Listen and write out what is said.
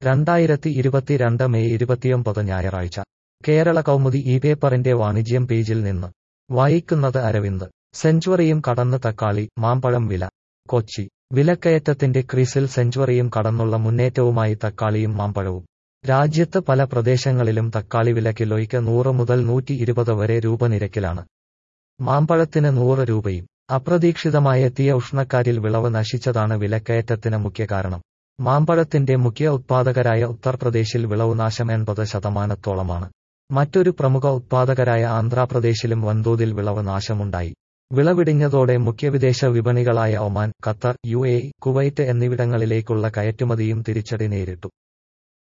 രണ്ടായിരത്തി ഇരുപത്തിരണ്ട് മെയ് ഇരുപത്തിയൊമ്പത് ഞായറാഴ്ച കേരള കൗമുദി ഈ പേപ്പറിന്റെ വാണിജ്യം പേജിൽ നിന്ന് വായിക്കുന്നത് അരവിന്ദ് സെഞ്ചുറിയും കടന്ന് തക്കാളി മാമ്പഴം വില കൊച്ചി വിലക്കയറ്റത്തിന്റെ ക്രീസിൽ സെഞ്ചുറിയും കടന്നുള്ള മുന്നേറ്റവുമായി തക്കാളിയും മാമ്പഴവും രാജ്യത്ത് പല പ്രദേശങ്ങളിലും തക്കാളി വില കിലോയ്ക്ക് നൂറ് മുതൽ നൂറ്റി ഇരുപത് വരെ രൂപ നിരക്കിലാണ് മാമ്പഴത്തിന് നൂറ് രൂപയും അപ്രതീക്ഷിതമായി എത്തിയ ഉഷ്ണക്കാരിൽ വിളവ് നശിച്ചതാണ് വിലക്കയറ്റത്തിന് മുഖ്യ കാരണം മാമ്പഴത്തിന്റെ മുഖ്യ ഉത്പാദകരായ ഉത്തർപ്രദേശിൽ വിളവ് നാശം എൺപത് ശതമാനത്തോളമാണ് മറ്റൊരു പ്രമുഖ ഉത്പാദകരായ ആന്ധ്രാപ്രദേശിലും വൻതോതിൽ വിളവ് നാശമുണ്ടായി വിളവിടിഞ്ഞതോടെ മുഖ്യ വിദേശ വിപണികളായ Oman Qatar U A Kuwait എന്നിവിടങ്ങളിലേക്കുള്ള കയറ്റുമതിയും തിരിച്ചടി നേരിട്ടു